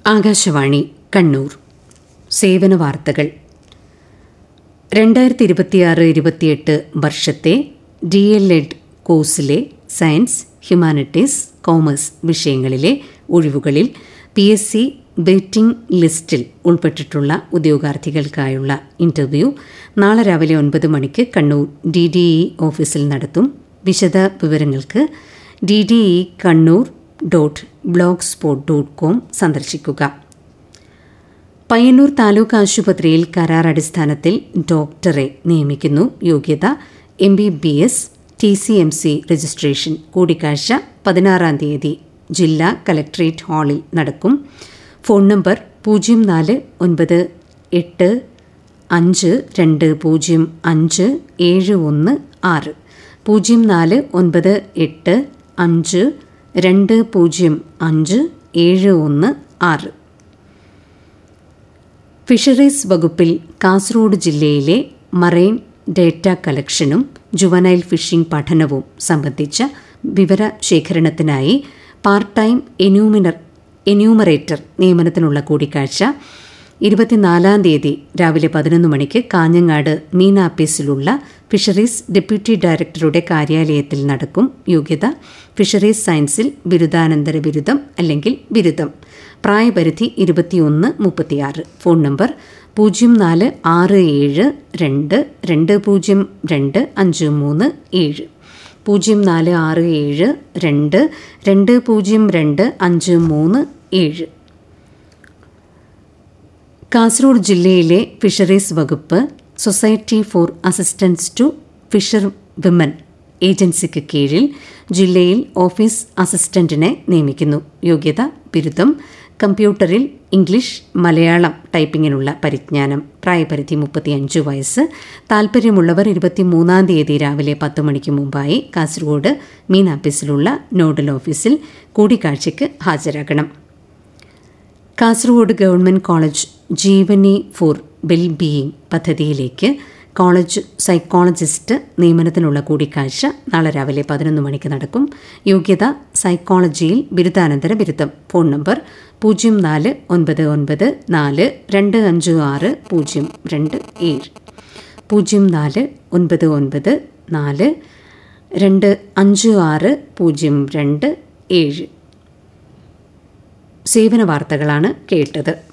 ആകാശവാണി കണ്ണൂർ സേവന വാർത്തകൾ രണ്ടായിരത്തി ഇരുപത്തിയാറ് ഇരുപത്തിയെട്ട് വർഷത്തെ ഡി എൽ എഡ് കോഴ്സിലെ സയൻസ് ഹ്യൂമാനിറ്റീസ് കോമേഴ്സ് വിഷയങ്ങളിലെ ഒഴിവുകളിൽ പി എസ് സി വെയിറ്റിംഗ് ലിസ്റ്റിൽ ഉൾപ്പെട്ടിട്ടുള്ള ഉദ്യോഗാർത്ഥികൾക്കായുള്ള ഇന്റർവ്യൂ നാളെ രാവിലെ ഒൻപത് മണിക്ക് കണ്ണൂർ ഡി ഡി ഇ ഓഫീസിൽ നടത്തും വിശദ വിവരങ്ങൾക്ക് D D E Kannur dot blogspot dot com സന്ദർശിക്കുക പയ്യന്നൂർ താലൂക്ക് ആശുപത്രിയിൽ കരാർ അടിസ്ഥാനത്തിൽ ഡോക്ടറെ നിയമിക്കുന്നു യോഗ്യത M B B S T C M C registration കൂടിക്കാഴ്ച പതിനാറാം തീയതി ജില്ലാ കലക്ട്രേറ്റ് ഹാളിൽ നടക്കും ഫോൺ നമ്പർ പൂജ്യം നാല് ഒൻപത് എട്ട് അഞ്ച് രണ്ട് പൂജ്യം അഞ്ച് ഏഴ് ഒന്ന് ആറ് പൂജ്യം നാല് ഒൻപത് എട്ട് അഞ്ച് രണ്ട് പൂജ്യം അഞ്ച് ഏഴ് ഒന്ന് ആറ് ഫിഷറീസ് വകുപ്പിൽ കാസർഗോഡ് ജില്ലയിലെ മറൈൻ ഡേറ്റ കളക്ഷനും ജുവനൈൽ ഫിഷിംഗ് പഠനവും സംബന്ധിച്ച വിവരശേഖരണത്തിനായി പാർട്ട് ടൈം എന്യൂമിനർ എന്യൂമറേറ്റർ നിയമനത്തിനുള്ള കൂടിക്കാഴ്ച ഇരുപത്തിനാലാം തീയതി രാവിലെ പതിനൊന്ന് മണിക്ക് കാഞ്ഞങ്ങാട് മീൻ ആപ്പീസിലുള്ള ഫിഷറീസ് ഡെപ്യൂട്ടി ഡയറക്ടറുടെ കാര്യാലയത്തിൽ നടക്കും യോഗ്യത ഫിഷറീസ് സയൻസിൽ ബിരുദാനന്തര ബിരുദം അല്ലെങ്കിൽ ബിരുദം പ്രായപരിധി ഇരുപത്തിയൊന്ന് മുപ്പത്തിയാറ് ഫോൺ നമ്പർ പൂജ്യം നാല് ആറ് ഏഴ് രണ്ട് രണ്ട് പൂജ്യം രണ്ട് അഞ്ച് മൂന്ന് ഏഴ് പൂജ്യം നാല് ആറ് ഏഴ് രണ്ട് രണ്ട് പൂജ്യം രണ്ട് അഞ്ച് മൂന്ന് ഏഴ് കാസർഗോഡ് ജില്ലയിലെ ഫിഷറീസ് വകുപ്പ് society for assistance to fisher women ഏജൻസിക്ക് കീഴിൽ ജില്ലയിൽ ഓഫീസ് അസിസ്റ്റന്റിനെ നിയമിക്കുന്നു യോഗ്യത ബിരുദം കമ്പ്യൂട്ടറിൽ ഇംഗ്ലീഷ് മലയാളം ടൈപ്പിങ്ങിനുള്ള പരിജ്ഞാനം പ്രായപരിധി മുപ്പത്തിയഞ്ച് വയസ്സ് താൽപ്പര്യമുള്ളവർ ഇരുപത്തിമൂന്നാം തീയതി രാവിലെ പത്ത് മണിക്ക് മുമ്പായി കാസർഗോഡ് മീൻ ആപ്പീസിലുള്ള നോഡൽ ഓഫീസിൽ കൂടിക്കാഴ്ചയ്ക്ക് ഹാജരാകണം Kasaragod government college Jeevani for well being പദ്ധതിയിലേക്ക് കോളേജ് സൈക്കോളജിസ്റ്റ് നിയമനത്തിനുള്ള കൂടിക്കാഴ്ച നാളെ രാവിലെ പതിനൊന്ന് മണിക്ക് നടക്കും യോഗ്യത സൈക്കോളജിയിൽ ബിരുദാനന്തര ബിരുദം ഫോൺ നമ്പർ പൂജ്യം നാല് ഒൻപത് ഒൻപത് നാല് രണ്ട് അഞ്ച് ആറ് പൂജ്യം രണ്ട് ഏഴ് പൂജ്യം നാല് ഒൻപത് ഒൻപത് നാല് രണ്ട് അഞ്ച് ആറ് പൂജ്യം രണ്ട് ഏഴ് സേവന വാർത്തകളാണ് കേട്ടത്